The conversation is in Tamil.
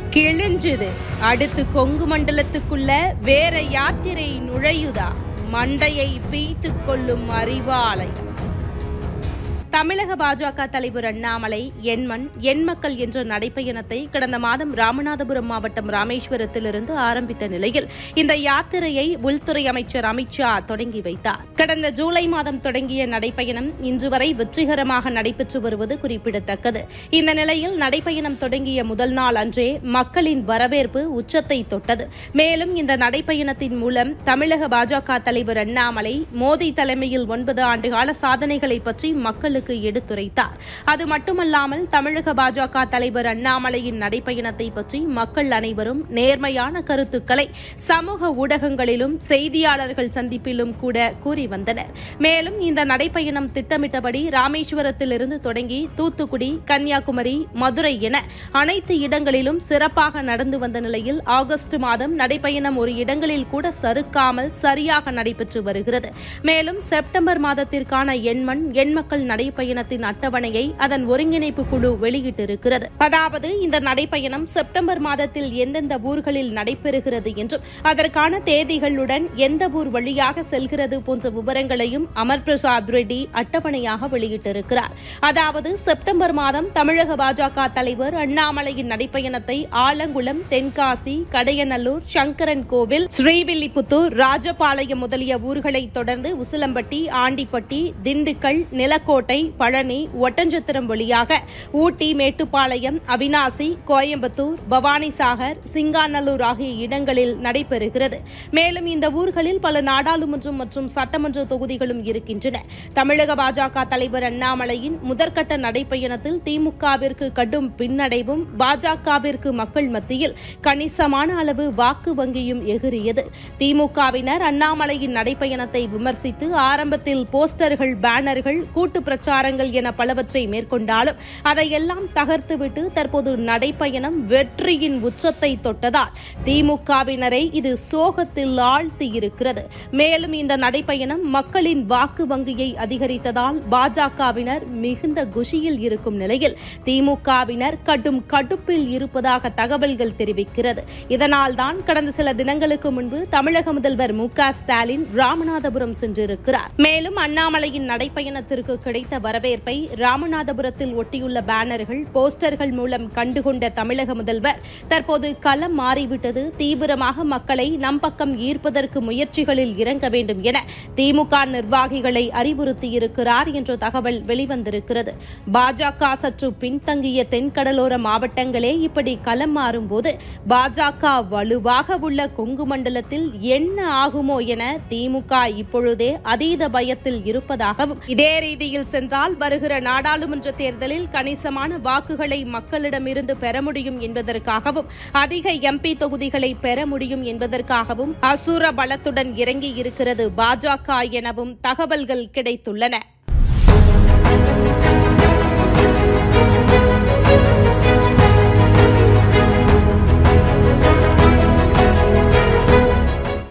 கிழிஞ்சுது அடுத்து கொங்கு மண்டலத்துக்குள்ள வேற யாத்திரை நுழையுதா மண்டையை பீய்த்துக் கொள்ளும் அறிவாலயம் தமிழக பாஜக தலைவர் அண்ணாமலை எண்மண் எண்மக்கள் என்ற நடைப்பயணத்தை கடந்த மாதம் ராமநாதபுரம் மாவட்டம் ராமேஸ்வரத்திலிருந்து ஆரம்பித்த நிலையில் இந்த யாத்திரையை உள்துறை அமைச்சர் அமித்ஷா தொடங்கி வைத்தார் கடந்த ஜூலை மாதம் தொடங்கிய நடைப்பயணம் இன்று வரை வெற்றிகரமாக நடைபெற்று வருவது குறிப்பிடத்தக்கது இந்த நிலையில் நடைப்பயணம் தொடங்கிய முதல் நாள் அன்றே மக்களின் வரவேற்பு உச்சத்தை தொட்டது மேலும் இந்த நடைப்பயணத்தின் மூலம் தமிழக பாஜக தலைவர் அண்ணாமலை மோடி தலைமையில் ஒன்பது ஆண்டுகால சாதனைகளை பற்றி மக்களுக்கு எடுத்துரைத்தார் அது மட்டுமல்லாமல் தமிழக பாஜக தலைவர் அண்ணாமலையின் நடைப்பயணத்தை பற்றி மக்கள் அனைவரும் நேர்மையான கருத்துக்களை சமூக ஊடகங்களிலும் செய்தியாளர்கள் சந்திப்பிலும் கூட கூறி வந்தனர் மேலும் இந்த நடைப்பயணம் திட்டமிட்டபடி ராமேஸ்வரத்திலிருந்து தொடங்கி தூத்துக்குடி கன்னியாகுமரி மதுரை என அனைத்து இடங்களிலும் சிறப்பாக நடந்து வந்த நிலையில் ஆகஸ்ட் மாதம் நடைப்பயணம் ஒரு இடங்களில் கூட சறுக்காமல் சரியாக நடைபெற்று வருகிறது மேலும் செப்டம்பர் மாதத்திற்கான எண்மண் எண்மக்கள் நடைப்பயணத்தின் அட்டவணையை அதன் ஒருங்கிணைப்பு குழு வெளியிட்டிருக்கிறது அதாவது இந்த நடைப்பயணம் செப்டம்பர் மாதத்தில் எந்தெந்த ஊர்களில் நடைபெறுகிறது என்றும் அதற்கான தேதிகளுடன் எந்த ஊர் வழியாக செல்கிறது போன்ற விவரங்களையும் அமர் பிரசாத் ரெட்டி அட்டவணையாக வெளியிட்டிருக்கிறார் அதாவது செப்டம்பர் மாதம் தமிழக பாஜக தலைவர் அண்ணாமலையின் நடைப்பயணத்தை ஆலங்குளம் தென்காசி கடையநல்லூர் சங்கரன் கோவில் ஸ்ரீவில்லிபுத்தூர் ராஜபாளையம் முதலிய ஊர்களை தொடர்ந்து உசிலம்பட்டி ஆண்டிப்பட்டி திண்டுக்கல் நிலக்கோட்டை பழனி ஒட்டஞ்சத்திரம் வழியாக ஊட்டி மேட்டுப்பாளையம் அவினாசி கோயம்புத்தூர் பவானிசாகர் சிங்காநல்லூர் ஆகிய இடங்களில் நடைபெறுகிறது மேலும் இந்த ஊர்களில் பல நாடாளுமன்றம் மற்றும் சட்டமன்ற தொகுதிகளும் இருக்கின்றன தமிழக பாஜக தலைவர் அண்ணாமலையின் முதற்கட்ட நடைப்பயணத்தில் திமுகவிற்கு கடும் பின்னடைவும் பாஜகவிற்கு மக்கள் மத்தியில் கணிசமான அளவு வாக்கு வங்கியும் எகிரியது திமுகவினர் அண்ணாமலையின் நடைப்பயணத்தை விமர்சித்து ஆரம்பத்தில் போஸ்டர்கள் பேனர்கள் கூட்டு பிரச்சாரங்கள் என பலவற்றை மேற்கொண்டாலும் அதையெல்லாம் தகர்த்துவிட்டு தற்போது நடைப்பயணம் வெற்றியின் உச்சத்தை தொட்டதால் திமுகவினரை இது சோகத்தில் ஆழ்த்தியிருக்கிறது மேலும் இந்த நடைப்பயணம் மக்களின் வாக்கு வங்கியை அதிகரித்ததால் பாஜகவினர் மிகுந்த குஷியில் இருக்கும் நிலையில் திமுகவினர் கடும் கடுப்பில் இருப்பதாக தகவல்கள் தெரிவிக்கிறது இதனால்தான் கடந்த சில தினங்களுக்கு முன்பு தமிழக முதல்வர் மு க ஸ்டாலின் ராமநாதபுரம் சென்றிருக்கிறார் மேலும் அண்ணாமலையின் நடைப்பயணத்திற்கு கிடைத்த வரவேற்பை ராமநாதபுரத்தில் ஒட்டியுள்ள பேனர்கள் போஸ்டர்கள் மூலம் கண்டுகொண்ட தமிழக முதல்வர் தற்போது களம் மாறிவிட்டது தீவிரமாக மக்களை நம் பக்கம் ஈர்ப்பதற்கு முயற்சிகளில் இறங்க வேண்டும் என திமுக நிர்வாகிகளை அறிவுறுத்தியிருக்கிறார் என்ற தகவல் வெளிவந்திருக்கிறது பாஜக சற்று பின்தங்கிய தென்கடலோர மாவட்டங்களே இப்படி களம் மாறும்போது பாஜக வலுவாக உள்ள கொங்கு மண்டலத்தில் என்ன ஆகுமோ என திமுக இப்பொழுதே அதீத பயத்தில் இருப்பதாகவும் இதே ரீதியில் சென்றால் வருகிற நாடாளுமன்ற தேர்தலில் கணிசமான வாக்குகளை மக்களிடமிருந்து பெற முடியும் என்பதற்காகவும் அதிக எம்பி தொகுதிகளை பெற முடியும் என்பதற்காகவும் அசுர பலத்துடன் இறங்கி இருக்கிறது பாஜக எனவும் தகவல்கள் கிடைத்துள்ளன